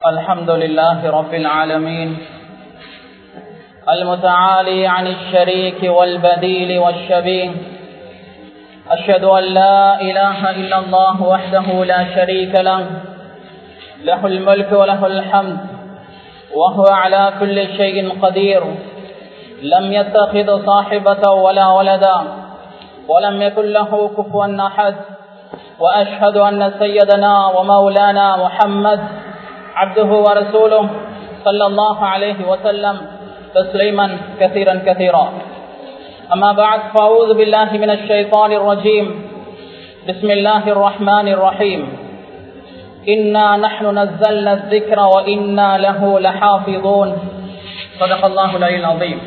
الحمد لله رب العالمين المتعالي عن الشريك والبديل والشبيه أشهد أن لا إله إلا الله وحده لا شريك له له الملك وله الحمد وهو على كل شيء قدير لم يتخذ صاحبة ولا ولدا ولم يكن له كفوا أحد وأشهد أن سيدنا ومولانا محمد عبده ورسوله صلى الله عليه وسلم تسليما كثيرا كثيرا أما بعد فأعوذ بالله من الشيطان الرجيم بسم الله الرحمن الرحيم إنا نحن نزلنا الذكر وإنا له لحافظون صدق الله العلي العظيم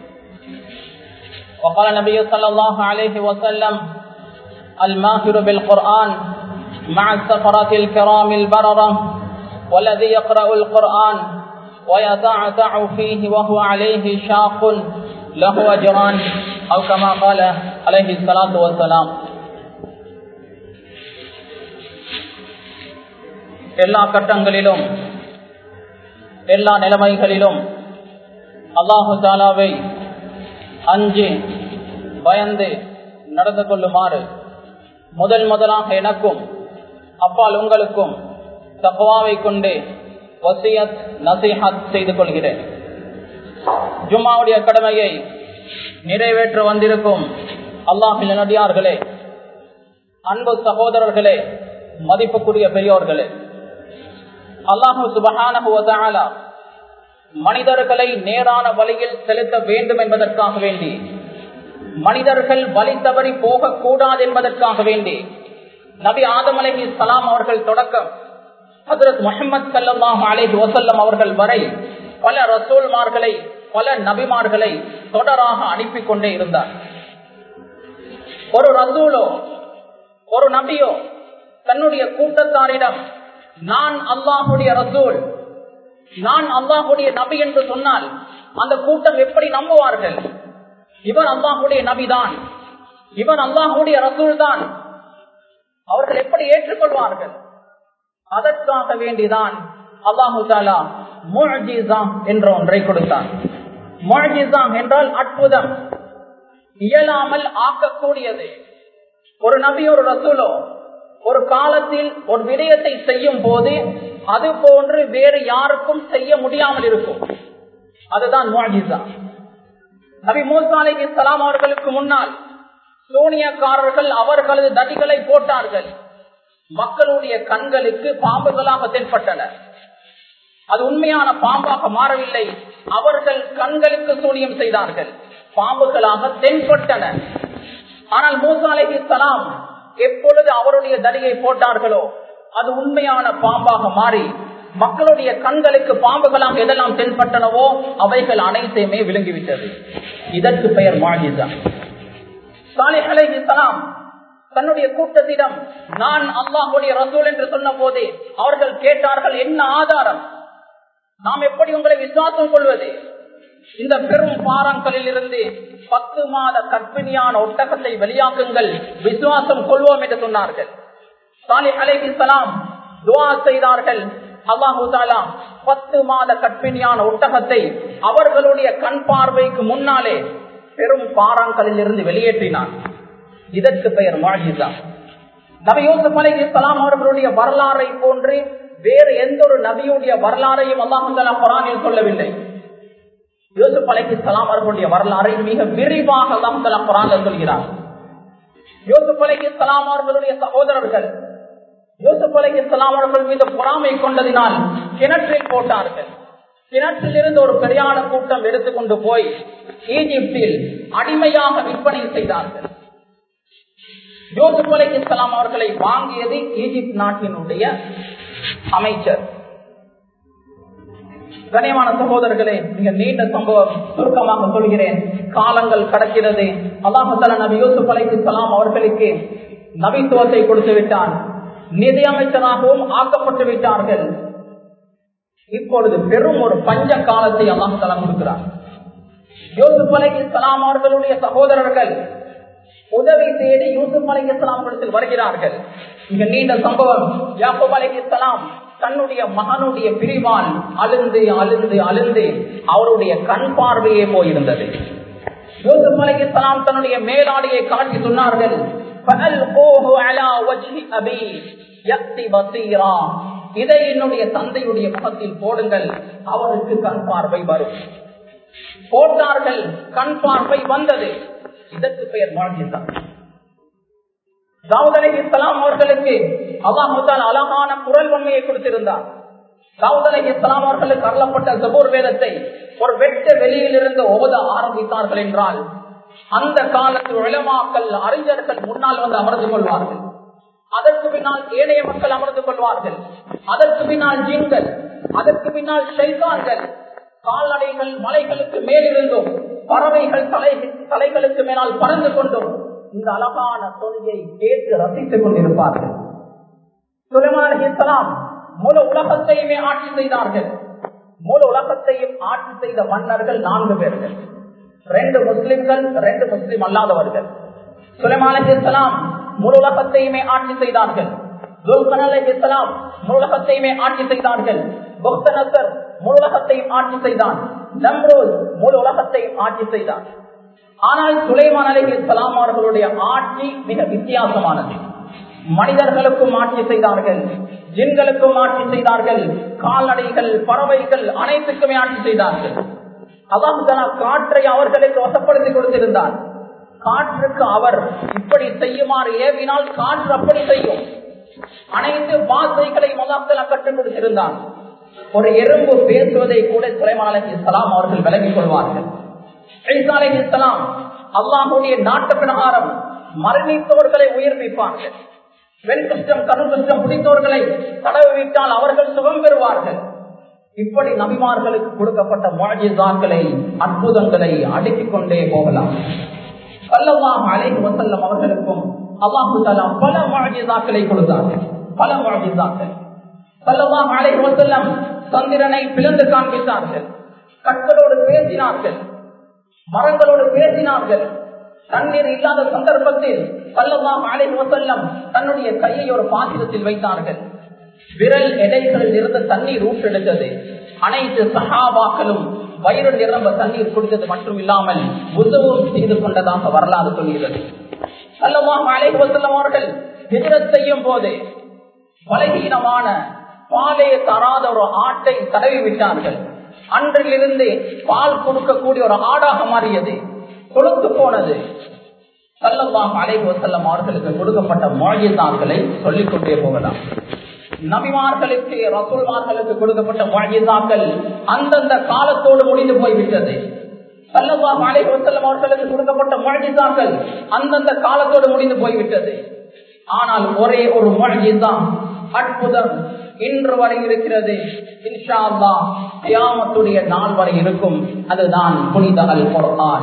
وقال النبي صلى الله عليه وسلم الماهر بالقرآن مع السفرة الكرام البررة والذي يقرأ القرآن ويتعتع فيه وهو عليه شاق له أجران أو كما قال عليه الصلاة والسلام எல்லா கட்டங்களிலும் எல்லா நிலைமைகளிலும் அல்லாஹு தாலாவை அஞ்சு பயந்து நடந்து கொள்ளுமாறு முதல் முதலாக எனக்கும் அப்பால் உங்களுக்கும் தப்பவாவை கொண்டு வசியத் நசிஹத் செய்து கொள்கிறேன் ஜும்மாவுடைய கடமையை நிறைவேற்ற வந்திருக்கும் அல்லாஹின் நடிகார்களே அன்பு சகோதரர்களே மதிப்புக்குரிய பெரியோர்களே அல்லாஹு சுபகான மனிதர்களை நேரான வழியில் செலுத்த வேண்டும் என்பதற்காக வேண்டி மனிதர்கள் வழி தவறி போகக்கூடாது என்பதற்காக வேண்டி நபி ஆதம் அலஹி சலாம் அவர்கள் தொடக்கம் ஹசரத் முகமது சல்லாஹ் அலஹி வசல்லம் அவர்கள் வரை பல ரசூல்மார்களை பல நபிமார்களை தொடராக அனுப்பி கொண்டே இருந்தார் ஒரு ரசூலோ ஒரு நபியோ தன்னுடைய கூட்டத்தாரிடம் நான் அல்லாஹுடைய ரசூல் நான் அல்லாஹுடைய நபி என்று சொன்னால் அந்த கூட்டம் எப்படி நம்புவார்கள் இவர் அல்லாஹுடைய நபிதான் இவர் அல்லாஹுடைய ரசூல் தான் அவர்கள் எப்படி ஏற்றுக்கொள்வார்கள் அதற்காக வேண்டிதான் அல்லாஹு தாலா மொழிசா என்ற ஒன்றை கொடுத்தான் மொழிசா என்றால் அற்புதம் இயலாமல் ஆக்கக்கூடியது ஒரு நபி ஒரு ரசூலோ ஒரு காலத்தில் ஒரு விடயத்தை செய்யும் போது அது போன்று வேறு யாருக்கும் செய்ய முடியாமல் இருக்கும் அதுதான் மொழிசா நபி மூசா அலி இஸ்லாம் அவர்களுக்கு முன்னால் சூனியக்காரர்கள் அவர்களது தடிகளை போட்டார்கள் மக்களுடைய கண்களுக்கு பாம்புகளாக தென்பட்டன அது உண்மையான பாம்பாக மாறவில்லை அவர்கள் கண்களுக்கு சூனியம் செய்தார்கள் பாம்புகளாக தென்பட்டன ஆனால் மூசா அலி இஸ்லாம் எப்பொழுது அவருடைய தடியை போட்டார்களோ அது உண்மையான பாம்பாக மாறி மக்களுடைய கண்களுக்கு பாம்புகளாக எதெல்லாம் தென்பட்டனவோ அவைகள் அனைத்தையுமே விளங்கிவிட்டது இதற்கு பெயர் மாஜிதா சாலிஹ் அலைஹிஸ்ஸலாம் தன்னுடைய கூட்டத்திடம் நான் அல்லாஹுடைய ரசூல் என்று சொன்ன போதே அவர்கள் கேட்டார்கள் என்ன ஆதாரம் நாம் எப்படி உங்களை விசுவாசம் கொள்வது இந்த பெரும் பாறாங்களில் இருந்து பத்து மாத கற்பிணியான ஒட்டகத்தை வெளியாக்குங்கள் விசுவாசம் கொள்வோம் என்று சொன்னார்கள் சாலிஹ் அலைஹிஸ்ஸலாம் துவா செய்தார்கள் அல்லாஹு தாலா பத்து மாத கற்பிணியான ஒட்டகத்தை அவர்களுடைய கண் பார்வைக்கு முன்னாலே பெரும் பாறாங்களில் இருந்து வெளியேற்றினான் இதற்கு பெயர் மாஜிதா நபி யூசுப் அலி இஸ்லாம் அவர்களுடைய வரலாறை போன்று வேறு எந்த ஒரு நபியுடைய வரலாறையும் அல்லாஹு குரானில் சொல்லவில்லை யூசுப் அலி இஸ்லாம் அவர்களுடைய வரலாறை மிக விரிவாக அல்லாஹு குரானில் சொல்கிறார் யூசுப் அலி இஸ்லாம் அவர்களுடைய சகோதரர்கள் யூசுப் அலி இஸ்லாம் அவர்கள் மீது பொறாமை கொண்டதினால் கிணற்றில் போட்டார்கள் கிணற்றில் இருந்து ஒரு பெரியான கூட்டம் எடுத்துக்கொண்டு போய் ஈஜிப்தில் அடிமையாக விற்பனை செய்தார்கள் யூசுப் அலி இஸ்லாம் அவர்களை வாங்கியது ஈஜிப்ட் நாட்டினுடைய அமைச்சர் கனியமான சகோதரர்களே மிக நீண்ட சம்பவம் சுருக்கமாக சொல்கிறேன் காலங்கள் கடக்கிறது அல்லாஹால நபி யூசுப் அலி இஸ்லாம் அவர்களுக்கு நபித்துவத்தை கொடுத்து விட்டான் நிதி அமைச்சராகவும் ஆக்கப்பட்டு விட்டார்கள் இப்பொழுது பெரும் ஒரு பஞ்ச காலத்தை அல்லாஹால கொடுக்கிறார் யூசுப் அலி இஸ்லாம் அவர்களுடைய சகோதரர்கள் உதவி தேடி யூசுப் அலி இஸ்லாம் வருகிறார்கள் மிக நீண்ட சம்பவம் யாக்கூப் அலி இஸ்லாம் தன்னுடைய மகனுடைய பிரிவால் அழுந்து அழுந்து அழுந்து அவருடைய கண் பார்வையே போயிருந்தது யூசுப் அலைஹிஸ்ஸலாம் தன்னுடைய மேலாடையை காட்டி சொன்னார்கள் "ஃபஅல்கூஹு அலா வஜ்ஹி அபீ யக்தி பஸீரா." இதை என்னுடைய தந்தையுடைய முகத்தில் போடுங்கள் அவருக்கு கண் பார்வை வரும் போட்டார்கள் கண் பார்வை வந்தது இதற்கு பெயர் வாழ்ந்தான் தாவூத் அலி இஸ்லாம் அவர்களுக்கு அல்லாஹால் அழகான குரல் உண்மையை கொடுத்திருந்தார் தாவூத் அலி இஸ்லாம் அவர்களுக்கு அருளப்பட்ட ஜபூர் வேதத்தை ஒரு வெட்ட வெளியிலிருந்து ஓத ஆரம்பித்தார்கள் என்றால் அந்த காலத்தில் உளமாக்கல் அறிஞர்கள் முன்னால் வந்து அமர்ந்து கொள்வார்கள் அதற்கு பின்னால் ஏனைய மக்கள் அமர்ந்து கொள்வார்கள் அதற்கு பின்னால் ஜீன்கள் அதற்கு பின்னால் ஷைத்தான்கள் கால்நடைகள் மலைகளுக்கு மேலிருந்தும் பறவைகள் தலை தலைகளுக்கு மேலால் பறந்து கொண்டும் இந்த அழகான தொழிலை கேட்டு ரசித்துக் கொண்டிருப்பார்கள் சுலைமான் அலிஸ்லாம் முழு உலகத்தையுமே ஆட்சி செய்தார்கள் முழு உலகத்தையும் ஆட்சி செய்த மன்னர்கள் நான்கு பேர்கள் ரெண்டு முஸ்லிம்கள் ரெண்டு முஸ்லிம் அல்லாதவர்கள் சுலைமான் அலிஸ்லாம் முழு உலகத்தையுமே ஆட்சி செய்தார்கள் துல்கன் அலிஸ்லாம் முழு உலகத்தையுமே ஆட்சி செய்தார்கள் புக்தனசர் முழு உலகத்தையும் ஆட்சி செய்தான் நம்ரோஸ் முழு உலகத்தையும் ஆட்சி செய்தான் ஆனால் சுலைமான் அலி இஸ்லாம் அவர்களுடைய ஆட்சி மிக வித்தியாசமானது மனிதர்களுக்கும் ஆட்சி செய்தார்கள் ஜின்களுக்கும் ஆட்சி செய்தார்கள் கால்நடைகள் பறவைகள் அனைத்துக்குமே ஆட்சி செய்தார்கள் அல்லாஹுதலா காற்றை அவர்களுக்கு வசப்படுத்தி கொடுத்திருந்தார் காற்றுக்கு அவர் இப்படி செய்யுமாறு ஏவினால் காற்று அப்படி செய்யும் அனைத்து பாசைகளை மதாப்தலா கற்றுக் கொடுத்திருந்தார் ஒரு எறும்பு பேசுவதை கூட சுலைமான் அலி இஸ்லாம் அவர்கள் விலகிக் கொள்வார்கள் இஸ்லாம் அல்லாஹுடைய நாட்டு பிரகாரம் மரணித்தவர்களை உயிர்ப்பிப்பார்கள் பெண் கஷ்டம் கரு கஷ்டம் பிடித்தவர்களை தடவு விட்டால் அவர்கள் சுகம் பெறுவார்கள் இப்படி நபிமார்களுக்கு கொடுக்கப்பட்ட மாஜிசாக்களை அற்புதங்களை அடுக்கிக் கொண்டே போகலாம் அல்லவாஹ் அலைஹி வசல்லம் அவர்களுக்கும் அல்லாஹு தாலா பல மாஜிசாக்களை கொடுத்தார்கள் பல மாஜிசாக்கள் சல்லவாஹ் அலைஹி வசல்லம் சந்திரனை பிளந்து காண்பித்தார்கள் கற்களோடு பேசினார்கள் மரங்களோடு பேசினார்கள் தண்ணீர் இல்லாத சந்தர்ப்பத்தில் சல்லவாஹ் அலைஹி வசல்லம் தன்னுடைய கையை ஒரு பாத்திரத்தில் வைத்தார்கள் விரல் எடைகளில் இருந்த தண்ணீர் ஊற்றெடுத்தது அனைத்து சகாபாக்களும் வயிறு நிரம்ப தண்ணீர் குடித்தது மட்டும் இல்லாமல் உதவும் செய்து கொண்டதாக வரலாறு சொல்கிறது சல்லவாஹ் அலைஹி வசல்லம் அவர்கள் ஹிஜரத் செய்யும் போது பலகீனமான பாலையை தராத ஒரு ஆட்டை தடவி விட்டார்கள் அன்றிலிருந்து பால் கொடுக்கக்கூடிய ஒரு ஆடாக மாறியது கொடுத்து போனது சல்லல்லாஹ் அலைஹி வஸல்லம் அவர்களுக்கு கொடுக்கப்பட்ட முழஜிதாக்களை சொல்லிக் கொண்டே போகலாம் நபிமார்களுக்கு ரசூல்மார்களுக்கு கொடுக்கப்பட்ட முழஜிதாக்கள் அந்தந்த காலத்தோடு முடிந்து போய்விட்டது சல்லல்லாஹ் அலைஹி வஸல்லம் அவர்களுக்கு கொடுக்கப்பட்ட முழஜிதாக்கள் அந்தந்த காலத்தோடு முடிந்து போய்விட்டது ஆனால் ஒரே ஒரு முழஜிதா அற்புதம் இன்று வரை இருக்கிறது இன்ஷா அல்லாஹ் கியாமத்துடைய நாள் வரை இருக்கும் அதுதான் புனித அல் குர்ஆன்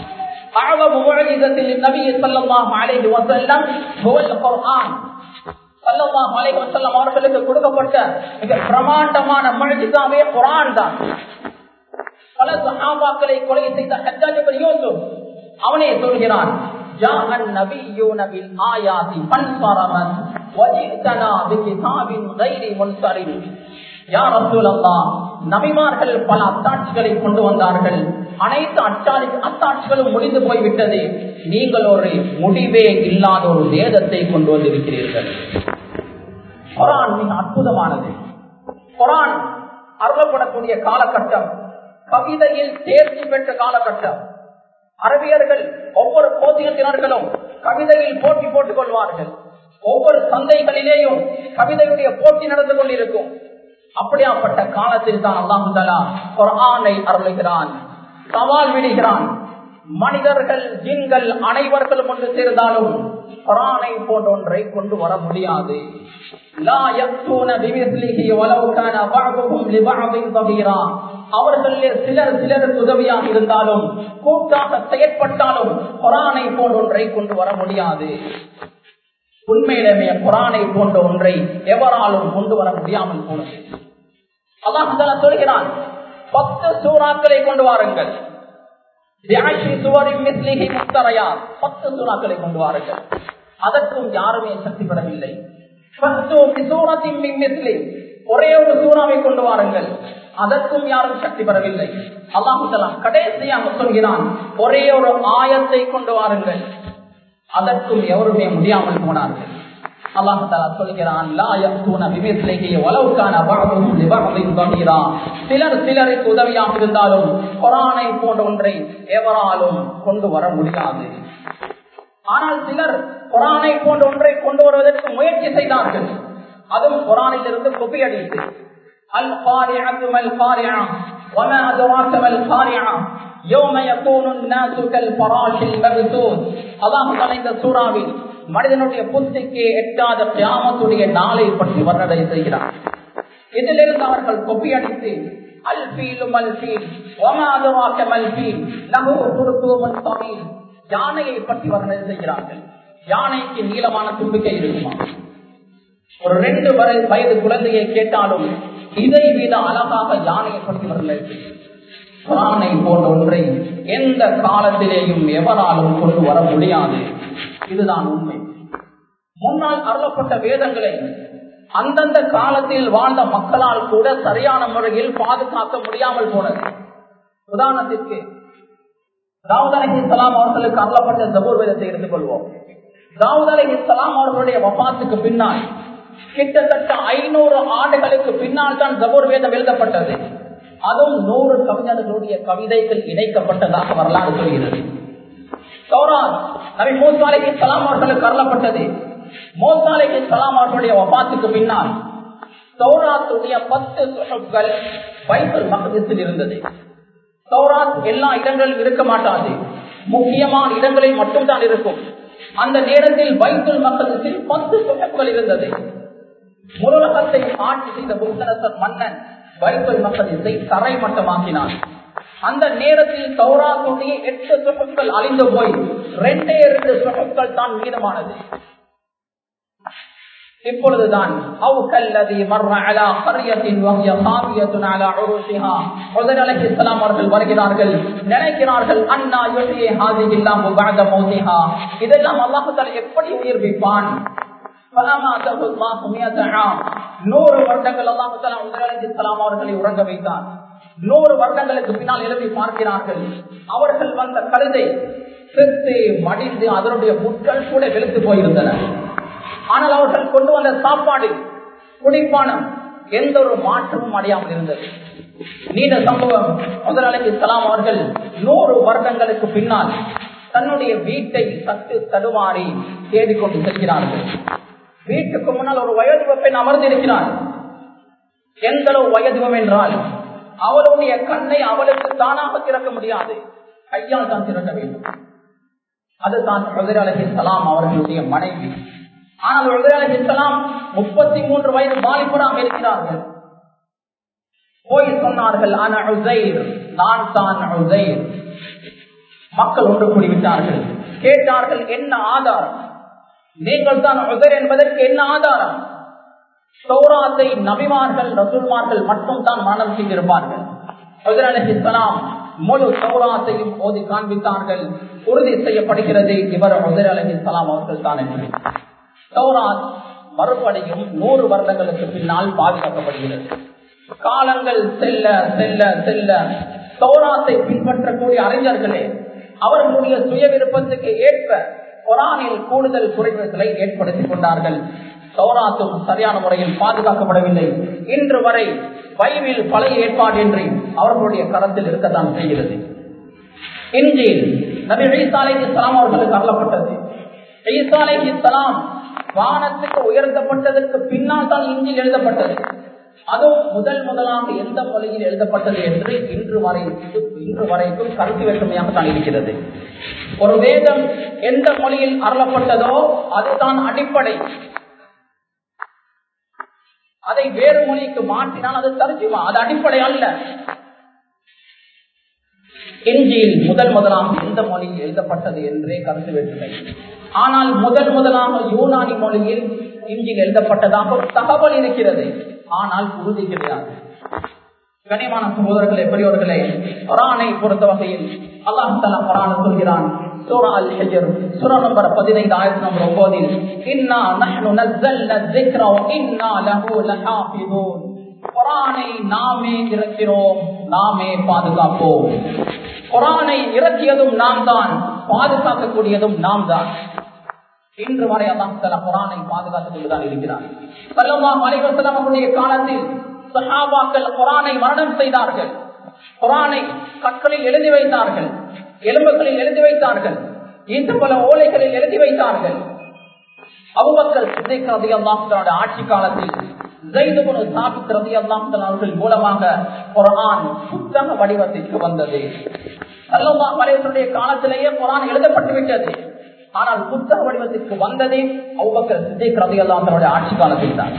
أعظم معجزة للنبي صلى الله عليه وسلم هو القرآن صلى الله عليه وسلم அவர்களுக்கு கொடுக்கப்பட்ட மிக பிரமாண்டமான முழுஜிதாவே குரான் தான் பல சஹாபாக்களை கொலை செய்த ஹஜ்ஜாஜ் இப்னு யூசுப் அவனே சொல்கிறான் جاء النبيون بالآيات فانصرمت وجئتنا بكتاب غير منصرم يا رسول الله நபிமார்கள் பல அத்தாட்சிகளை கொண்டு வந்தார்கள் அனைத்து அச்சாரி அத்தாட்சிகளும் முடிந்து போய்விட்டது நீங்கள் ஒரு முடிவே இல்லாத ஒரு வேதத்தை கொண்டு வந்திருக்கிறீர்கள் குரான் மிக அற்புதமானது குரான் அருளப்படக்கூடிய காலகட்டம் கவிதையில் தேர்ச்சி பெற்ற காலகட்டம் அரபியர்கள் ஒவ்வொரு கோதிகத்தினர்களும் கவிதையில் போட்டி போட்டுக் கொள்வார்கள் ஒவ்வொரு சந்தைகளிலேயும் கவிதையுடைய போட்டி நடந்து கொண்டிருக்கும் அப்படியாப்பட்ட காலத்தில் தான் அல்லாஹுதலா குரானை அருளுகிறான் சவால் விடுகிறான் மனிதர்கள் ஜின்கள் அனைவர்களும் ஒன்று சேர்ந்தாலும் குரானை போன்ற ஒன்றை கொண்டு வர முடியாது அவர்களே சிலர் சிலருக்கு உதவியாக இருந்தாலும் கூட்டாக செயற்பட்டாலும் குரானை போன்ற ஒன்றை கொண்டு வர முடியாது உண்மையிலுமே குரானை போன்ற ஒன்றை எவராலும் கொண்டு வர முடியாமல் போனது அதான் சொல்கிறான் பத்து சூறாக்களை கொண்டு வாருங்கள் பத்து சூறாக்களை கொண்டு வாருங்கள் அதற்கும் யாருமே சக்தி பெறவில்லை ஒரே ஒரு சூறாவை கொண்டு வாருங்கள் அதற்கும் யாரும் சக்தி பெறவில்லை அல்லாஹுலாம் கடைசியாக சொல்கிறான் ஒரே ஒரு ஆயத்தை கொண்டு வாருங்கள் அதற்கும் எவருமே முடியாமல் போனார்கள் அல்லாஹ் சொல்கிறான் சிலர் சிலருக்கு உதவியாக இருந்தாலும் கொரானை போன்ற ஒன்றை எவராலும் கொண்டு வர முடியாது ஆனால் சிலர் கொரானை போன்ற ஒன்றை கொண்டு வருவதற்கு முயற்சி செய்தார்கள் அதுவும் கொரானில் இருந்து கொப்பி அடித்து அல் பாரியால் பாரியா وما أدراك ما القارعة يوم يكون الناس كالفراش المبثوث அல்லாஹ் இந்த சூறாவில் மனிதனுடைய புத்திக்கு எட்டாத கியாமத்துடைய நாளை பற்றி வர்ணனை செய்கிறார் இதிலிருந்து அவர்கள் கொப்பி அடித்து அல்பீலும் அல்பீல் ஒமாதுவாக்க மல்பீல் நகு குருத்துவமன் தமிழ் யானையை பற்றி வர்ணனை செய்கிறார்கள் யானைக்கு நீளமான தும்பிக்கை இருக்குமா ஒரு ரெண்டு வரை வயது குழந்தையை கேட்டாலும் இதை விட அழகாக யானையை பற்றி வர்ணனை குரானை போன்ற ஒன்றை எந்த காலத்திலேயும் எவராலும் கொண்டு வர முடியாது இதுதான் உண்மை முன்னால் அருளப்பட்ட வேதங்களை அந்தந்த காலத்தில் வாழ்ந்த மக்களால் கூட சரியான முறையில் பாதுகாக்க முடியாமல் போனது உதாரணத்திற்கு தாவூத் அலி இஸ்லாம் அவர்களுக்கு அருளப்பட்ட ஜபூர் வேதத்தை எடுத்துக் கொள்வோம் தாவூத் அலி இஸ்லாம் அவர்களுடைய வபாத்துக்கு பின்னால் கிட்டத்தட்ட ஐநூறு ஆண்டுகளுக்கு பின்னால் தான் ஜபூர் வேதம் எழுதப்பட்டது அதுவும் நூறு கவிஞர்களுடைய கவிதைகள் இணைக்கப்பட்டதாக வரலாறு சொல்கிறது சௌராத் நபி மோசாலைக்கு சலாம் அவர்களுக்கு அருளப்பட்டது மோசாலைக்கு சலாம் அவர்களுடைய வபாத்துக்கு பின்னால் சௌராத்துடைய பத்து சுகங்கள் பைபிள் மகதத்தில் இருந்தது சௌராத் எல்லா இடங்களிலும் இருக்க மாட்டாது முக்கியமான இடங்களில் மட்டும்தான் இருக்கும் அந்த நேரத்தில் பைபிள் மக்களத்தில் பத்து சுகங்கள் இருந்தது முருகத்தை ஆட்சி செய்த புத்தரசர் மன்னன் பைபிள் மக்களத்தை தரைமட்டமாக்கினான் அந்த நேரத்தில் சௌராத்துடைய எட்டு சுகங்கள் அழிந்து போய் ரெண்டே ரெண்டு சுகங்கள் தான் மீதமானது இப்பொழுதுதான் அவர்கள் வருகிறார்கள் நினைக்கிறார்கள் அண்ணா இதெல்லாம் அல்லாஹால எப்படி உயிர்ப்பிப்பான் நூறு வருடங்கள் அல்லாஹலாம் அவர்களை உறங்க வைத்தார் நூறு வருடங்களுக்கு பின்னால் எழுதி பார்க்கிறார்கள் அவர்கள் வந்த கழுதை செத்து மடிந்து அதனுடைய முட்கள் கூட வெளுத்து போயிருந்தன ஆனால் அவர்கள் கொண்டு வந்த சாப்பாடு குடிப்பானம் எந்த ஒரு மாற்றமும் அடையாமல் இருந்தது நீண்ட சம்பவம் முதலாளி சலாம் அவர்கள் நூறு வருடங்களுக்கு பின்னால் தன்னுடைய வீட்டை சத்து தடுமாறி தேடிக்கொண்டு செல்கிறார்கள் வீட்டுக்கு முன்னால் ஒரு வயது பெண் அமர்ந்திருக்கிறார் எந்த அளவு வயதுவம் என்றால் அவளுடைய கண்ணை அவளுக்கு தானாக திறக்க முடியாது கையால் தான் திறக்க வேண்டும் அதுதான் அலஹி சலாம் அவர்களுடைய மனைவி ஆனால் அலஹி சலாம் முப்பத்தி மூன்று வயது வாலிபராக இருக்கிறார்கள் போய் சொன்னார்கள் நான் தான் மக்கள் ஒன்று கூடிவிட்டார்கள் கேட்டார்கள் என்ன ஆதாரம் நீங்கள் தான் உதர் என்பதற்கு என்ன ஆதாரம் சௌராத்தை நபிமார்கள் ரசூல்மார்கள் மட்டும் தான் மரணம் செய்திருப்பார்கள் இஸ்லாம் முழு சௌராத்தையும் ஓதி காண்பித்தார்கள் உறுதி செய்யப்படுகிறது இவர் உதர் அலஹி இஸ்லாம் அவர்கள் தான் என்று சௌராத் மறுபடியும் நூறு வருடங்களுக்கு பின்னால் பாதுகாக்கப்படுகிறது காலங்கள் செல்ல செல்ல செல்ல சௌராத்தை பின்பற்றக்கூடிய அறிஞர்களே அவர்களுடைய சுய விருப்பத்துக்கு ஏற்ப குரானில் கூடுதல் குறைவுகளை ஏற்படுத்திக் கொண்டார்கள் சௌராத்தும் சரியான முறையில் பாதுகாக்கப்படவில்லை இன்று வரை பைபிள் பழைய ஏற்பாடு என்று அவர்களுடைய கரத்தில் இருக்கத்தான் செய்கிறது இன்றில் நபி ஈசாலை இஸ்லாம் அவர்களுக்கு அருளப்பட்டது ஈசாலை இஸ்லாம் வானத்துக்கு உயர்த்தப்பட்டதற்கு பின்னால் தான் இஞ்சில் எழுதப்பட்டது அதுவும் முதல் முதலாக எந்த மொழியில் எழுதப்பட்டது என்று இன்று வரை இன்று வரைக்கும் கருத்து வேற்றுமையாக தான் இருக்கிறது ஒரு வேதம் எந்த மொழியில் அருளப்பட்டதோ அதுதான் அடிப்படை அதை வேறு மொழிக்கு மாற்றினால் அது தரிசிமா அது அடிப்படை அல்ல எஞ்சியில் முதல் முதலாக எந்த மொழியில் எழுதப்பட்டது என்றே கருத்து வேற்றுமை ஆனால் முதல் முதலாக யூனானி மொழியில் இஞ்சில் எழுதப்பட்டதாக ஒரு தகவல் இருக்கிறது ஆனால் உறுதி கிடையாது கனிமான சகோதரர்களே பெரியவர்களே குரானை பொறுத்த வகையில் அல்லாஹ் தலா குரான சொல்கிறான் சூரா அல் ஹஜர் சூரா நம்பர் 15 ஆயத் நம்பர் 9 இன்னா நஹ்னு நஸல்னா الذِّكْرَ وَإِنَّا لَهُ لَحَافِظُونَ குரானை நாமே இறக்கிறோம் நாமே பாதுகாப்போம் குரானை இறக்கியதும் நாம் தான் பாதுகாக்கக்கூடியதும் நாம் தான் இன்று வரை அல்லாஹ் குரானை பாதுகாத்துக் கொண்டுதான் இருக்கிறார் சல்லல்லாஹு அலைஹி வஸல்லம் அவருடைய காலத்தில் சஹாபாக்கள் குரானை மரணம் செய்தார்கள் குரானை கற்களில் எழுதி வைத்தார்கள் எலும்புகளில் எழுதி வைத்தார்கள் இந்த பல ஓலைகளில் எழுதி வைத்தார்கள் அபுபக்கர் சித்திக் ரலியல்லாஹு தஆலா ஆட்சி காலத்தில் ஜெயித் இப்னு சாபித் ரலியல்லாஹு தஆலா அவர்கள் மூலமாக குர்ஆன் புத்தக வடிவத்திற்கு வந்தது அல்லாஹ் அலைஹிஸ்ஸலாமுடைய காலத்திலேயே குர்ஆன் எழுதப்பட்டு விட்டது ஆனால் புத்தக வடிவத்திற்கு வந்ததே அபுபக்கர் சித்திக் ரலியல்லாஹு தஆலா ஆட்சி காலத்தில் தான்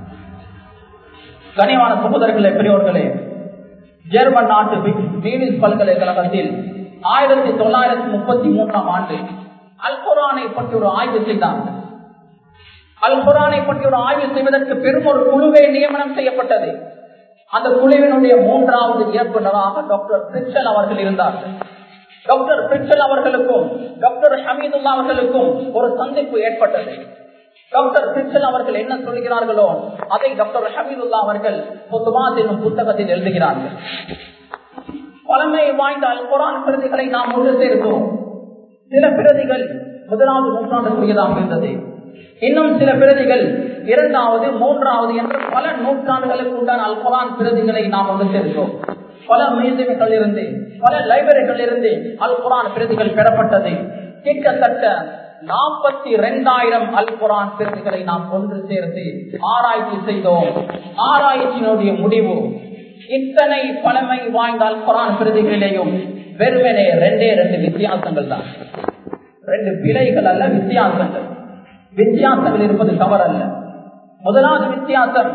கனிவான சகோதரர்களே பெரியோர்களே ஜெர்மன் நாட்டு மீனிஸ் பல்கலைக்கழகத்தில் ஆயிரத்தி தொள்ளாயிரத்தி முப்பத்தி மூன்றாம் ஆண்டு அல் குரானை பற்றி ஒரு ஆய்வு செய்தார்கள் அல் குரானை பற்றி ஒரு ஆய்வு செய்வதற்கு பெரும் ஒரு குழுவை நியமனம் செய்யப்பட்டது அந்த குழுவினுடைய மூன்றாவது இயக்குநராக டாக்டர் பிரிச்சல் அவர்கள் இருந்தார்கள் டாக்டர் பிரிச்சல் அவர்களுக்கும் டாக்டர் ஹமீதுல்லா அவர்களுக்கும் ஒரு சந்திப்பு ஏற்பட்டது டாக்டர் பிரிச்சல் அவர்கள் என்ன சொல்கிறார்களோ அதை டாக்டர் ஹமீதுல்லா அவர்கள் பொதுவாத் என்னும் புத்தகத்தில் எழுதுகிறார்கள் பழமை வாய்ந்த அல் குரான் பிரதிகளை நாம் ஒன்று சேர்த்தோம் சில பிரதிகள் முதலாவது நூற்றாண்டுக்குரியதாக இருந்தது இன்னும் சில பிரதிகள் இரண்டாவது மூன்றாவது என்ற பல நூற்றாண்டுகளுக்கு உண்டான அல் குரான் பிரதிகளை நாம் ஒன்று சேர்த்தோம் பல மியூசியம்கள் இருந்து பல லைப்ரரிகள் இருந்து அல் குரான் பிரதிகள் பெறப்பட்டது கிட்டத்தட்ட நாற்பத்தி இரண்டாயிரம் அல் குரான் பிரதிகளை நாம் ஒன்று சேர்த்து ஆராய்ச்சி செய்தோம் ஆராய்ச்சியினுடைய முடிவு இத்தனை பழமை வாய்ந்த அல் குரான் பிரதிகளிலேயும் வெறுமனே ரெண்டே ரெண்டு வித்தியாசங்கள் தான் ரெண்டு பிழைகள் அல்ல வித்தியாசங்கள் வித்தியாசங்கள் இருப்பது தவறல்ல முதலாவது வித்தியாசம்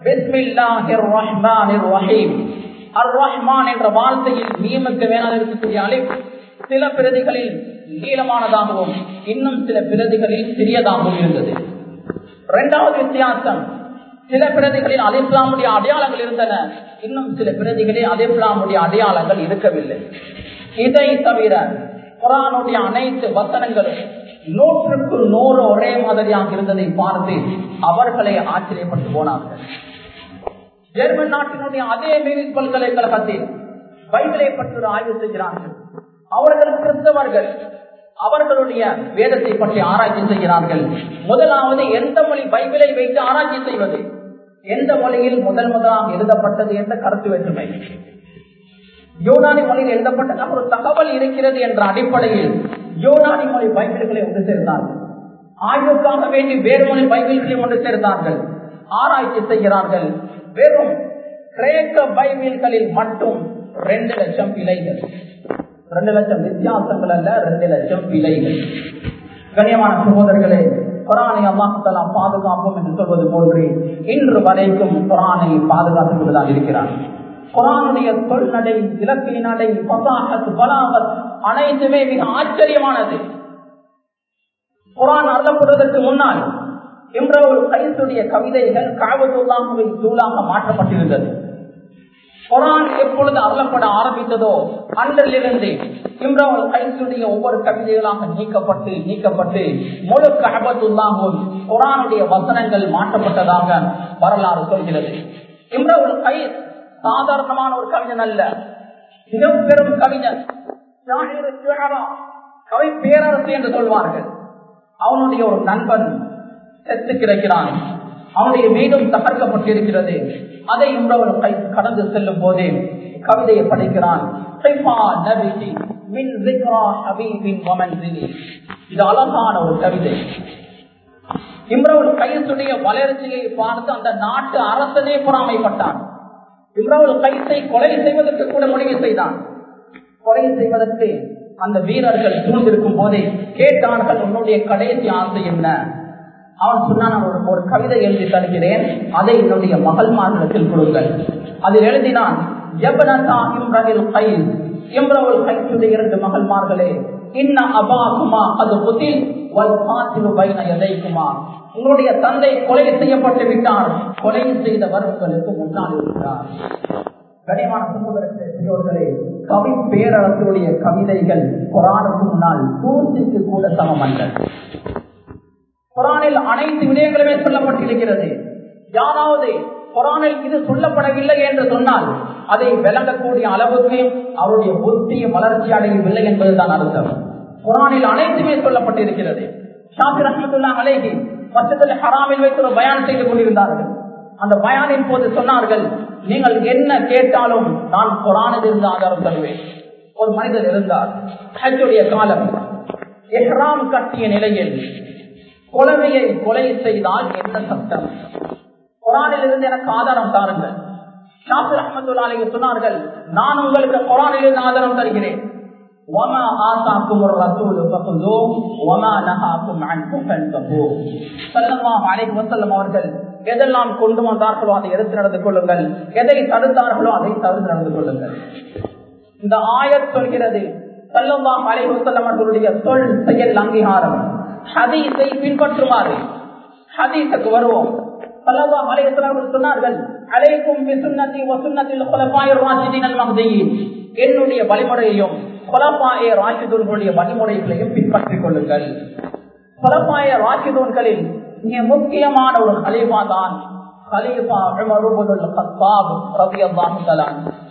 அர் ரஹ்மான் என்ற வார்த்தையில் நியமிக்க வேணால் இருக்கக்கூடிய அழைப்பு சில பிரதிகளில் நீளமானதாகவும் இன்னும் சில பிரதிகளில் சிறியதாகவும் இருந்தது இரண்டாவது வித்தியாசம் சில பிரதிகளில் அலிஸ்லாமுடைய அடையாளங்கள் இருந்தன இன்னும் சில பிரதிகளில் அலிஸ்லாமுடைய அடையாளங்கள் இருக்கவில்லை இதை தவிர குரானுடைய அனைத்து வசனங்களும் நூற்றுக்கு நூறு ஒரே மாதிரியாக இருந்ததை பார்த்து அவர்களை ஆச்சரியப்பட்டு போனார்கள் ஜெர்மன் நாட்டினுடைய அதே மீனிஸ் பல்கலைக்கழகத்தில் பைபிளை பற்றி ஒரு ஆய்வு செய்கிறார்கள் அவர்கள் கிறிஸ்தவர்கள் அவர்களுடைய வேதத்தை பற்றி ஆராய்ச்சி செய்கிறார்கள் முதலாவது எந்த மொழி பைபிளை வைத்து ஆராய்ச்சி செய்வது எந்த மொழியில் முதல் முதலாக எழுதப்பட்டது என்ற கருத்து வேற்றுமை யோனானி மொழியில் எழுதப்பட்டதாக ஒரு தகவல் இருக்கிறது என்ற அடிப்படையில் யோனானி மொழி பைபிள்களை ஒன்று சேர்ந்தார்கள் ஆய்வுக்காக வேண்டி வேறு மொழி பைபிள்களை ஒன்று சேர்ந்தார்கள் ஆராய்ச்சி செய்கிறார்கள் வெறும் கிரேக்க பைபிள்களில் மட்டும் ரெண்டு லட்சம் பிழைகள் ரெண்டு லட்சம் வித்தியாசங்கள் அல்ல ரெண்டு லட்சம் பிழைகள் கண்ணியமான சகோதரர்களே குரானை அல்லாஹலா பாதுகாப்போம் என்று சொல்வது போன்று இன்று வரைக்கும் குரானை பாதுகாத்துக் கொண்டுதான் இருக்கிறார் குரானுடைய தொல்நடை இலக்கிய நடை பசாகத் பலாகத் அனைத்துமே மிக ஆச்சரியமானது குரான் அருளப்படுவதற்கு முன்னால் இம்ரவுல் கைசுடைய கவிதைகள் காவதுல்லாஹுவின் தூளாக மாற்றப்பட்டிருந்தது குரான் எப்பொழுது அருளப்பட ஆரம்பித்ததோ அன்றிலிருந்து இம்ரவுல் கைசுடைய ஒவ்வொரு கவிதைகளாக நீக்கப்பட்டு நீக்கப்பட்டு முழு கபத்துல்லாகவும் குரானுடைய வசனங்கள் மாற்றப்பட்டதாக வரலாறு சொல்கிறது இம்ரவுல் கை சாதாரணமான ஒரு கவிஞன் அல்ல மிக பெரும் கவிஞன் கவி பேரரசு என்று சொல்வார்கள் அவனுடைய ஒரு நண்பன் செத்து கிடைக்கிறான் அவனுடைய வீடும் தகர்க்கப்பட்டிருக்கிறது அதை இம்ரவர் கை கடந்து செல்லும் போதே கவிதையை படிக்கிறான் இது அழகான ஒரு கவிதை இம்ரவுல் கைசுடைய வளர்ச்சியை பார்த்து அந்த நாட்டு அரசனே பொறாமைப்பட்டான் இம்ரவுல் கைசை கொலை செய்வதற்கு கூட முடிவு செய்தான் கொலை செய்வதற்கு அந்த வீரர்கள் சூழ்ந்திருக்கும் போதே கேட்டார்கள் உன்னுடைய கடைசி ஆசை என்ன அவன் சொன்னான் ஒரு ஒரு கவிதை எழுதி தருகிறேன் அதை என்னுடைய மகள் மாநிலத்தில் கொடுங்கள் அதில் எழுதினான் இரண்டு மகள்மார்களே இன்ன அபாகுமா அது புதில் உங்களுடைய தந்தை கொலை செய்யப்பட்டு விட்டார் கொலை செய்தவர் உங்களுக்கு முன்னால் இருக்கிறார் கனிமான சகோதரர்களே கவி பேரரசுடைய கவிதைகள் குரானுக்கு முன்னால் தூசிக்கு கூட சமம் அல்ல குரானில் அனைத்து விடயங்களுமே சொல்லப்பட்டிருக்கிறது யாராவது குரானில் இது சொல்லப்படவில்லை என்று சொன்னால் அதை விளங்கக்கூடிய அளவுக்கு அவருடைய புத்திய வளர்ச்சி அடையவில்லை என்பதுதான் அர்த்தம் குரானில் அனைத்துமே சொல்லப்பட்டிருக்கிறது ஷாபி ரஹமத்துல்லா அலேஹி மசத்தில் ஹராமில் வைத்து ஒரு பயான் செய்து கொண்டிருந்தார்கள் அந்த பயானின் போது சொன்னார்கள் நீங்கள் என்ன கேட்டாலும் நான் குரானில் இருந்து ஆதாரம் தருவேன் ஒரு மனிதர் இருந்தார் ஹஜ்ஜுடைய காலம் எஹ்ராம் கட்டிய நிலையில் குழந்தையை கொலை செய்தால் என்ன சட்டம் குரானில் இருந்து எனக்கு ஆதாரம் தாருங்கள் ஷாஃபி அஹமதுல்லாலே சொன்னார்கள் நான் உங்களுக்கு குரானில் இருந்து ஆதாரம் தருகிறேன் وما آتاكم الرسول فخذوه وما نهاكم عنه فانتهوا صلى الله عليه وسلم அவர்கள் எதெல்லாம் கொண்டு வந்தார்களோ அதை எடுத்து நடந்து கொள்ளுங்கள் எதை தடுத்தார்களோ அதை தடுத்து நடந்து கொள்ளுங்கள் இந்த ஆயத் சொல்கிறது சல்லல்லாஹு அலைஹி வஸல்லம் அவர்களுடைய சொல் செயல் அங்கீகாரம் ஹதீஸை பின்பற்றுமாறு ஹதீஸுக்கு வருவோம் சல்லல்லாஹு அலைஹி வஸல்லம் அவர்கள் சொன்னார்கள் அலைக்கும் பிசுன்னதி வசுன்னத்தில் குலபாயிர் ராஷிதீன் அல் மஹ்தியின் என்னுடைய வழிமுறையையும் குலபாய ராஷிதூன்களுடைய வழிமுறைகளையும் பின்பற்றிக் கொள்ளுங்கள் குலபாய ராஷிதூன்களில் மிக முக்கியமான ஒரு ஹலீஃபா தான் ஹலீஃபா உமர் இப்னுல் கத்தாப் ரலியல்லாஹு தஆலா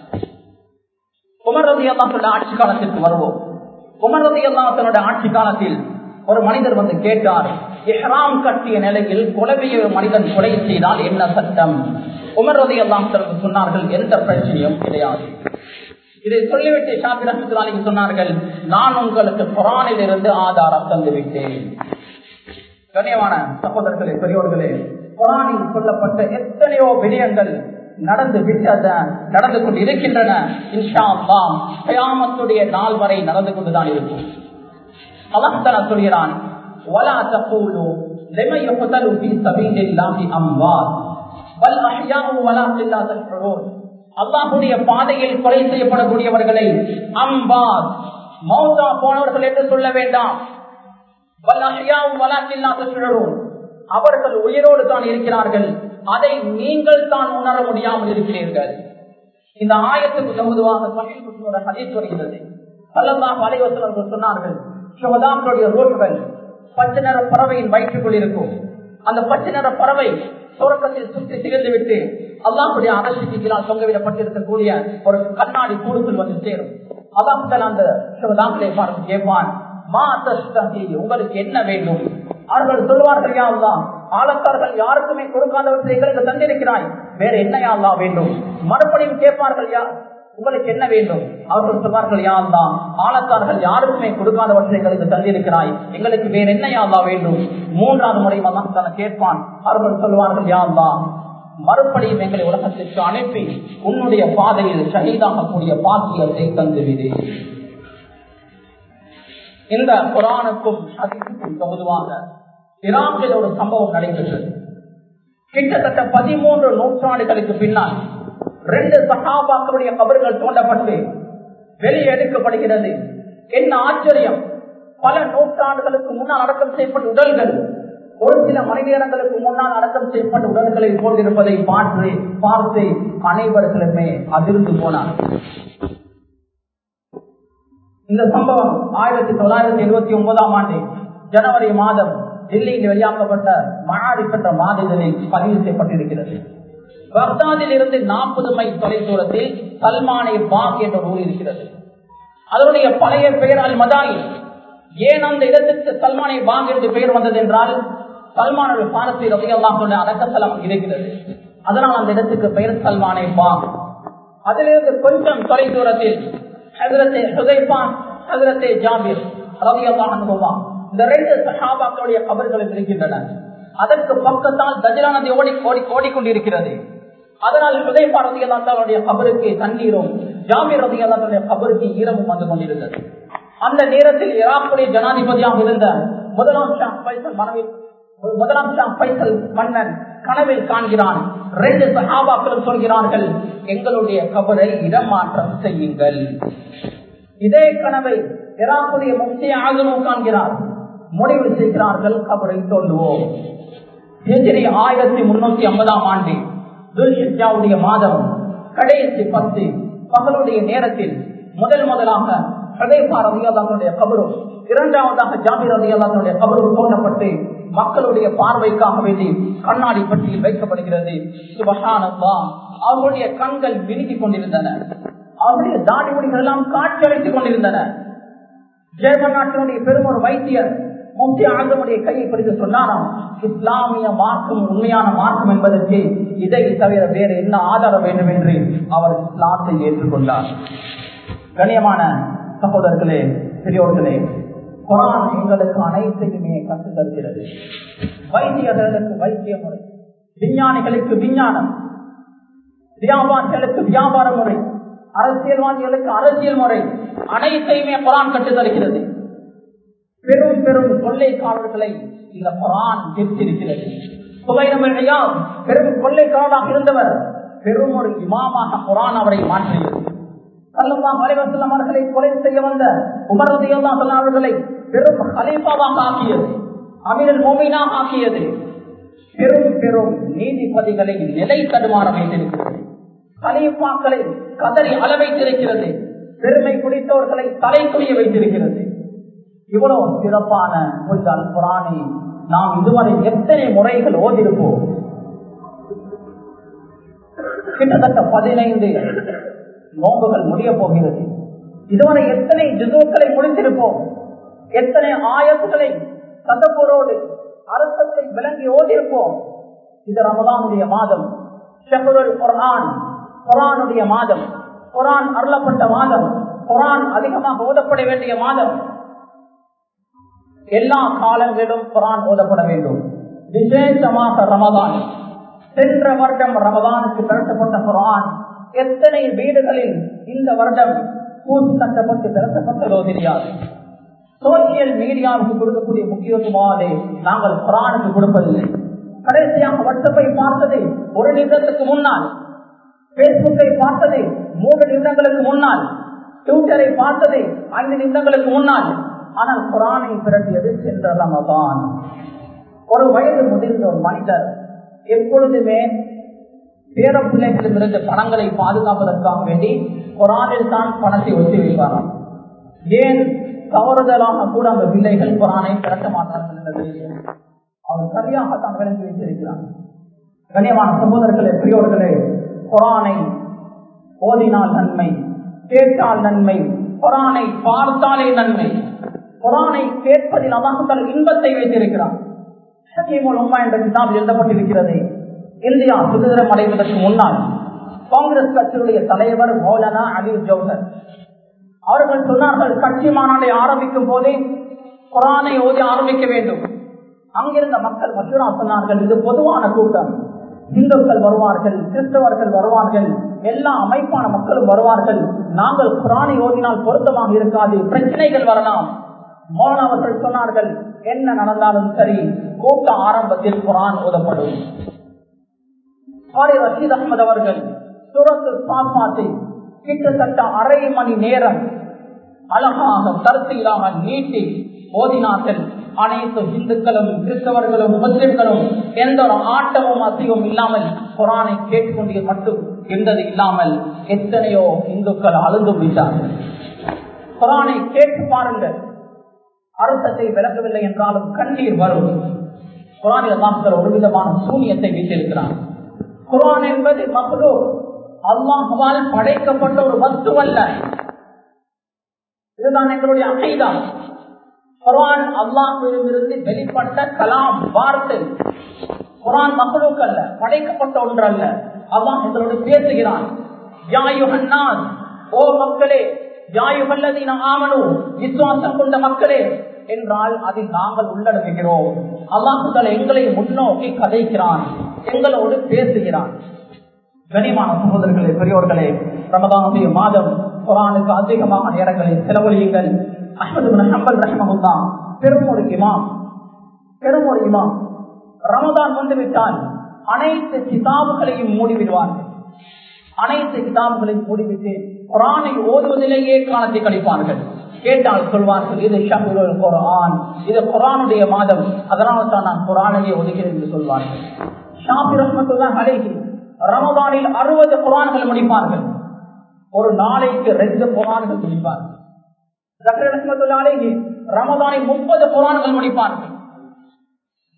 உமர் ரதி அல்லா ஆட்சி காலத்திற்கு வருவோம் உமர் ரதி அல்லாத்தனுடைய ஆட்சி காலத்தில் ஒரு மனிதர் வந்து கேட்டார் இஹ்ராம் கட்டிய நிலையில் கொலவையை ஒரு மனிதன் கொலை செய்தால் என்ன சட்டம் உமர் ரதி அல்லாத்தனுக்கு சொன்னார்கள் எந்த பிரச்சனையும் கிடையாது இதை சொல்லிவிட்டு ஷாபி ரஹமத்துல்லாலிக்கு சொன்னார்கள் நான் உங்களுக்கு குரானில் இருந்து ஆதாரம் தந்துவிட்டேன் கண்ணியமான சகோதரர்களே பெரியோர்களே குரானில் சொல்லப்பட்ட எத்தனையோ விடயங்கள் நடந்து விட்டத நடந்து கொண்டு இருக்கின்றன இன்ஷா அல்லாம் கயாமத்துடைய நாள் வரை நடந்து கொண்டுதான் இருக்கும் அல்லாஹ் சொல்கிறான் ولا تقولوا لمن يقتل في سبيل الله اموات بل احياء ولكن لا تشعرون அல்லாஹ்வுடைய பாதையில் கொலை செய்யப்படக்கூடியவர்களை அம்பாத் மௌதா போனவர்கள் என்று சொல்ல வேண்டாம் பல் அஹ்யாஉ வலாக்கின் லா தஷ்உரூன் அவர்கள் உயிரோடு தான் இருக்கிறார்கள் அதை நீங்கள் தான் உணர முடியாமல் இருக்கிறீர்கள் இந்த ஆயத்துக்கு தகுதுவாக ஹதீஸ் வருகிறது சல்லல்லாஹு அலைஹி வஸல்லம் சொன்னார்கள் சுகதாக்களுடைய ரோட்டுகள் பச்சை நிற பறவையின் வயிற்றுக்குள் இருக்கும் அந்த பச்சை நிற பறவை சுரக்கத்தில் சுற்றி திகழ்ந்து விட்டு அல்லாஹுடைய அரசுக்கு கீழால் தொங்கவிடப்பட்டிருக்கக்கூடிய ஒரு கண்ணாடி கூடுக்குள் வந்து சேரும் அல்லாஹ் அந்த சுகதாக்களை பார்த்து கேட்பான் மா தஸ்தகி உங்களுக்கு என்ன வேண்டும் அவர்கள் சொல்வார்கள் யா அல்லாஹ் ஆளக்காரர்கள் யாருக்குமே கொடுக்காதவற்றை எங்களுக்கு தந்திருக்கிறாய் வேற என்ன யா அல்லாஹ் வேண்டும் மறுபடியும் கேட்பார்கள் யா உங்களுக்கு என்ன வேண்டும் அவர்கள் சொல்வார்கள் யா அல்லாஹ் ஆளக்காரர்கள் யாருக்குமே கொடுக்காதவற்றை எங்களுக்கு தந்திருக்கிறாய் எங்களுக்கு வேற என்ன யா அல்லாஹ் வேண்டும் மூன்றாவது முறை அல்லாஹ் தன கேட்பான் அவர்கள் சொல்வார்கள் யா அல்லாஹ் மறுபடியும் எங்களை உலகத்திற்கு அனுப்பி உன்னுடைய பாதையில் ஷஹீதாகக்கூடிய பாக்கியத்தை தந்துவிடு இந்த குரானுக்கும் ஹதீஸுக்கும் பொதுவாக ஈராக்கில் ஒரு சம்பவம் நடைபெற்றது கிட்டத்தட்ட பதிமூன்று நூற்றாண்டுகளுக்கு பின்னால் ரெண்டு சகாபாக்களுடைய கபர்கள் தோண்டப்பட்டு வெளியே எடுக்கப்படுகிறது என்ன ஆச்சரியம் பல நூற்றாண்டுகளுக்கு முன்னால் அடக்கம் செய்யப்பட்ட உடல்கள் ஒரு சில மணி நேரங்களுக்கு முன்னால் அடக்கம் செய்யப்பட்ட உடல்களை போன்றிருப்பதை பார்த்து பார்த்து அனைவர்களுமே அதிர்ந்து போனார் இந்த சம்பவம் ஆயிரத்தி தொள்ளாயிரத்தி எழுபத்தி ஒன்பதாம் ஆண்டு ஜனவரி மாதம் டெல்லியில் வெளியாக்கப்பட்ட மனாரிப் என்ற மாதிரிகளில் பதிவு செய்யப்பட்டிருக்கிறது பக்தாதில் இருந்து நாற்பது மைல் தொலைதூரத்தில் சல்மானை பாக் என்ற ஊர் இருக்கிறது அதனுடைய பழைய பெயர் அல் மதாயில் ஏன் அந்த இடத்துக்கு சல்மானை பாக் என்று பெயர் வந்தது என்றால் சல்மானுடைய பாரசீக ரவியல்லாஹுடைய அடக்கத்தலம் இருக்கிறது அதனால் அந்த இடத்துக்கு பெயர் சல்மானை பாக் அதிலிருந்து கொஞ்சம் தொலைதூரத்தில் ஹசரத்தே ஹுதைபா ஹசரத்தே ஜாபீர் ரவியல்லாஹ் அனுபவா இந்த ரெண்டு சஹாபாக்களுடைய கபர்களும் இருக்கின்றன அதற்கு பக்கத்தால் தஜிரா நதி ஓடி ஓடி ஓடிக்கொண்டிருக்கிறது அதனால் ஹுதைபா ரதி அல்லாத்தாவுடைய கபருக்கு தண்ணீரும் ஜாமீர் ரதி அல்லாத்துடைய கபருக்கு ஈரமும் வந்து கொண்டிருந்தது அந்த நேரத்தில் ஈராக்குடைய ஜனாதிபதியாக இருந்த முதலாம் ஷா பைசல் மனவில் முதலாம் ஷா பைசல் மன்னன் கனவில் காண்கிறான் ரெண்டு சகாபாக்களும் சொல்கிறார்கள் எங்களுடைய கபரை இடமாற்றம் செய்யுங்கள் இதே கனவை ஈராக்குடைய முக்கிய ஆகமும் காண்கிறார் முடிவு செய்கிறார்கள் கபரை தோல்வோம் ஹிஜ்ரி ஆயிரத்தி முன்னூத்தி ஐம்பதாம் ஆண்டு துல்ஹிஜாவுடைய மாதம் கடைசி பத்து பகலுடைய நேரத்தில் முதல் முதலாக ஹதேபா ரவியாதாவுடைய கபரும் இரண்டாவதாக ஜாபீர் ரவியாதாவுடைய கபரும் தோண்டப்பட்டு மக்களுடைய பார்வைக்காக வேண்டி கண்ணாடி பட்டியில் வைக்கப்படுகிறது சுபகானப்பா அவர்களுடைய கண்கள் விருகிக் கொண்டிருந்தன அவருடைய தாடி முடிகள் எல்லாம் காட்சி அளித்துக் கொண்டிருந்தன ஜெர்மன் நாட்டினுடைய பெரும் ஒரு வைத்தியர் முக்தி ஆண்டவனுடைய கையை பிடித்து சொன்னாராம் இஸ்லாமிய மார்க்கம் உண்மையான மார்க்கம் என்பதற்கு இதை தவிர வேறு என்ன ஆதாரம் வேண்டும் என்று அவர் இஸ்லாத்தை ஏற்றுக்கொண்டார் கண்ணியமான சகோதரர்களே பெரியோர்களே குரான் எங்களுக்கு அனைத்தையுமே கற்றுத் தருகிறது வைத்தியர்களுக்கு வைத்திய முறை விஞ்ஞானிகளுக்கு விஞ்ஞானம் வியாபாரிகளுக்கு வியாபார முறை அரசியல்வாதிகளுக்கு அரசியல் முறை அனைத்தையுமே குரான் கற்றுத் தருகிறது பெரும் பெரும் கொள்ளைக்காரர்களை இந்த குரான் எச்சரிக்கிறது சுவைரமையாம் பெரும் கொள்ளைக்காரராக இருந்தவர் பெரும் ஒரு இமாமாக குரான் அவரை மாற்றியது கல்லம்மா மறைவசல்லம் அவர்களை கொலை செய்ய வந்த உமரதியல்லா அவர்களை பெரும் ஹலீஃபாவாக ஆக்கியது அமீரல் மோமினாக ஆக்கியது பெரும் பெரும் நீதிபதிகளை நிலை தடுமாற வைத்திருக்கிறது கலீஃபாக்களை கதறி அள வைத்திருக்கிறது பெருமை குடித்தவர்களை தலை குனிய வைத்திருக்கிறது இவ்வளவு சிறப்பான புரிதல் குரானை நாம் இதுவரை எத்தனை முறைகள் ஓதிருப்போம் கிட்டத்தட்ட பதினைந்து நோம்புகள் முடிய போகிறது இதுவரை எத்தனை ஜுதுக்களை முடித்திருப்போம் எத்தனை ஆயத்துகளை சதப்பூரோடு அர்த்தத்தை விளங்கி ஓதிருப்போம் இது ரமதானுடைய மாதம் ஷஹருல் குரான் குரானுடைய மாதம் குரான் அருளப்பட்ட மாதம் குரான் அதிகமாக ஓதப்பட வேண்டிய மாதம் எல்லா காலங்களிலும் குரான் ஓதப்பட வேண்டும் விசேஷமாக ரமதான் சென்ற வருடம் ரமதானுக்கு திரட்டப்பட்ட குரான் எத்தனை வீடுகளில் இந்த வருடம் பூசி கட்டப்பட்டு திரட்டப்பட்டதோ தெரியாது சோசியல் மீடியாவுக்கு கொடுக்கக்கூடிய முக்கியத்துவமானது நாங்கள் குரானுக்கு கொடுப்பதில்லை கடைசியாக வாட்ஸ்அப்பை பார்த்தது ஒரு நிமிடத்துக்கு முன்னால் பேஸ்புக்கை பார்த்தது மூன்று நிமிடங்களுக்கு முன்னால் ட்விட்டரை பார்த்தது ஐந்து நிமிடங்களுக்கு முன்னால் ஆனால் குரானை பிறப்பியது சென்ற ரமதான் ஒரு வயது முதிர்ந்த ஒரு மனிதர் எப்பொழுதுமே பேர பிள்ளைகளிடமிருந்து பணங்களை பாதுகாப்பதற்காக வேண்டி குரானில் தான் பணத்தை ஒத்தி வைப்பாராம் ஏன் தவறுதலாக கூட அந்த பிள்ளைகள் குரானை திரட்ட மாட்டார்கள் என்பது அவர் சரியாகத்தான் விளங்கி வைத்திருக்கிறார் கண்ணியமான சகோதரர்களே பெரியோர்களே குரானை ஓதினால் நன்மை கேட்டால் நன்மை குரானை பார்த்தாலே நன்மை குரானை கேட்பதில் அல்லாஹால் இன்பத்தை வைத்திருக்கிறார் உம்மா என்ற கிதாபில் எழுதப்பட்டிருக்கிறது இந்தியா சுதந்திரம் அடைவதற்கு முன்னால் காங்கிரஸ் கட்சியுடைய தலைவர் மௌலானா அலி ஜோஹர் அவர்கள் சொன்னார்கள் கட்சி மாநாட்டை ஆரம்பிக்கும் போதே குரானை ஓதி ஆரம்பிக்க வேண்டும் அங்கிருந்த மக்கள் மசூரா சொன்னார்கள் இது பொதுவான கூட்டம் இந்துக்கள் வருவார்கள் கிறிஸ்தவர்கள் வருவார்கள் எல்லா அமைப்பான மக்களும் வருவார்கள் நாங்கள் குரானை ஓதினால் பொருத்தமாக இருக்காது பிரச்சனைகள் வரலாம் மோனவர்கள் சொன்னார்கள் என்ன நடந்தாலும் சரி கூட்ட ஆரம்பத்தில் குரான் ஓதப்படும் ரஷீத் அஹமது அவர்கள் சுரத்து சாப்பாத்தை கிட்டத்தட்ட அரை மணி நேரம் அழகாக கருத்திலாக நீட்டி ஓதினார்கள் அனைத்து இந்துக்களும் கிறிஸ்தவர்களும் முஸ்லிம்களும் எந்த ஒரு ஆட்டமும் அசைவும் இல்லாமல் குரானை கேட்டுக்கொண்டே மட்டும் இருந்தது இல்லாமல் எத்தனையோ இந்துக்கள் அழுந்து விட்டார்கள் குரானை கேட்டு பாருங்கள் அர்த்தத்தை விளக்கவில்லை என்றாலும் கண்ணீர் வரும் குரானில் தான் ஒரு விதமான சூனியத்தை வைத்திருக்கிறார் குரான் என்பது மகளோ அல்லாஹால் படைக்கப்பட்ட ஒரு வஸ்து அல்ல இதுதான் எங்களுடைய அகைதான் குரான் அல்லாஹிலிருந்து வெளிப்பட்ட கலாம் வார்த்தை குரான் மக்களுக்கு அல்ல படைக்கப்பட்ட ஒன்று அல்ல அல்லாஹ் எங்களோடு பேசுகிறான் யாயுகன்னான் ஓ மக்களே யாயுகல்லதீன ஆமனு விசுவாசம் கொண்ட மக்களே என்றால் அதில் நாங்கள் உள்ளடங்குகிறோம் அல்லாஹுக்கள் எங்களை முன்னோக்கி கதைக்கிறான் எங்களோடு பேசுகிறான் கனிமான சகோதரர்களே பெரியோர்களே ரமதானுடைய மாதம் குரானுக்கு அதிகமான நேரங்களில் செலவழியுங்கள் அஹமது ஹம்பல் ரஹமகுல்லா பெரும் ஒரு இமாம் பெரும் ஒரு இமாம் ரமதான் வந்துவிட்டால் அனைத்து கிதாபுகளையும் மூடிவிடுவார்கள் அனைத்து கிதாபுகளையும் மூடிவிட்டு குரானை ஓதுவதிலேயே காலத்தை கழிப்பார்கள் கேட்டால் சொல்வார்கள் இது ஷஹுல் குரான் இது குரானுடைய மாதம் அதனால தான் நான் குரானையே ஒதுக்கிறேன் என்று சொல்வார்கள் ஷாபி ரஹமத்துல்லா அலைஹி ரமதானில் அறுபது குரான்கள் முடிப்பார்கள் ஒரு நாளைக்கு ரெண்டு குரான்கள் முடிப்பார்கள் ரமதானில் முப்பது குரான்கள் முடிப்பார்கள்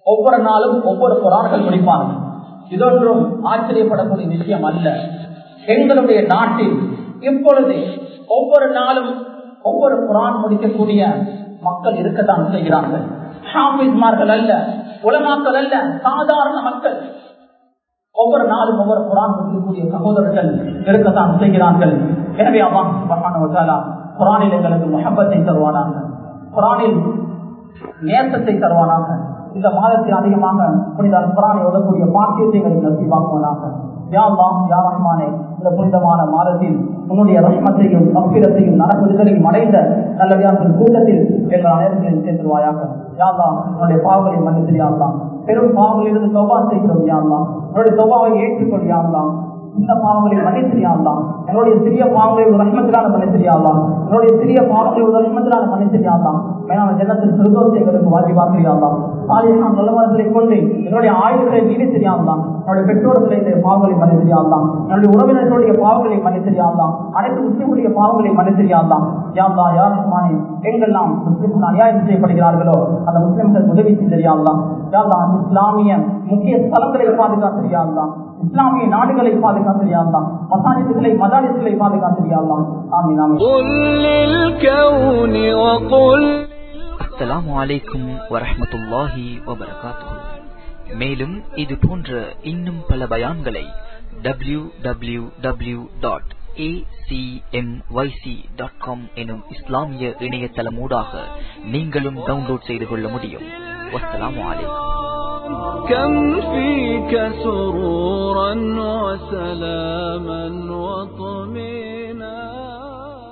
ஒவ்வொரு நாளும் ஒவ்வொரு குரான்கள் முடிப்பாங்க இதொன்றும் ஆச்சரியப்படக்கூடிய விஷயம் அல்ல எங்களுடைய நாட்டில் இப்பொழுது ஒவ்வொரு நாளும் ஒவ்வொரு குரான் முடிக்கக்கூடிய மக்கள் இருக்கத்தான் செய்கிறார்கள் ஹாபிஸ்மார்கள் அல்ல உலமாக்கள் அல்ல சாதாரண மக்கள் ஒவ்வொரு நாளும் ஒவ்வொரு குரான் முடிக்கக்கூடிய சகோதரர்கள் இருக்கத்தான் செய்கிறார்கள் எனவே அல்லாஹ் சுப்ஹானஹு வ தஆலா குரானில் எங்களுக்கு முஹப்பத்தை தருவானாக குரானில் நேசத்தை தருவானாக இந்த மாதத்தில் அதிகமாக புனித குரானை ஓதக்கூடிய பாக்கியத்தை எங்களுக்கு நசிவாக்குவானாக யாழ்லாம் யாரமானே இந்த புனிதமான மாதத்தில் உன்னுடைய ரஷ்மத்தையும் மப்பிரத்தையும் நரவிடுதலையும் அடைந்த நல்லவியாக்கள் கூட்டத்தில் எங்கள் அனைவர்களையும் சேர்த்துருவாயாக யாழ்லாம் உன்னுடைய பாவங்களை மன்னித்திரியாகலாம் பெரும் பாவங்களிலிருந்து சௌபா செய்கிறோம் யாழ்லாம் உன்னுடைய சௌபாவை ஏற்றுக்கொள் யாழ்லாம் இந்த பாவங்களை மன்னித்திரியாகலாம் என்னுடைய சிறிய பாவங்களை ஒரு ரஷ்மத்திலான மன்னித்திரியாகலாம் என்னுடைய சிறிய பாவங்களை ஒரு ரஷ்மத்திலான மன்னித்திரியாகலாம் மேலான ஜனத்தில் திருதோசை எங்களுக்கு வாஜிபாக்கிறியாகலாம் ஆலயம் நல்லவர்களை கொண்டு என்னுடைய ஆயுதங்களை நீடி தெரியாதலாம் என்னுடைய பெற்றோர்களை பாவங்களை மன்னித்திரியாதலாம் என்னுடைய உறவினர்களுடைய பாவங்களை மன்னித்திரியாதலாம் அனைத்து முஸ்லிம்களுடைய பாவங்களை மன்னித்திரியாதலாம் யாழ்லா யார் ரஹ்மானே எங்கெல்லாம் முஸ்லிம்கள் அநியாயம் செய்யப்படுகிறார்களோ அந்த முஸ்லிம்கள் உதவி செய்தியாதலாம் யாழ்லா இஸ்லாமிய முக்கிய ஸ்தலங்களை பாதுகாத்திரியாதலாம் இஸ்லாமிய நாடுகளை பாதுகாத்திரியாதலாம் மசாஜித்துகளை மதாலிசுகளை பாதுகாத்திரியாதலாம் ஆமீன் ஆமீன் قل للكون وقل அஸ்ஸலாமு அலைக்கும் வரஹ்மத்துல்லாஹி வபரகாத்துஹு மேலும் இது போன்ற இன்னும் பல பயான்களை W W W dot dot com எனும் இஸ்லாமிய இணையதளமூடாக நீங்களும் டவுன்லோட் செய்து கொள்ள முடியும் வஸ்ஸலாமு அலைக்கும் كم فيك سرورا وسلاما وطمئنا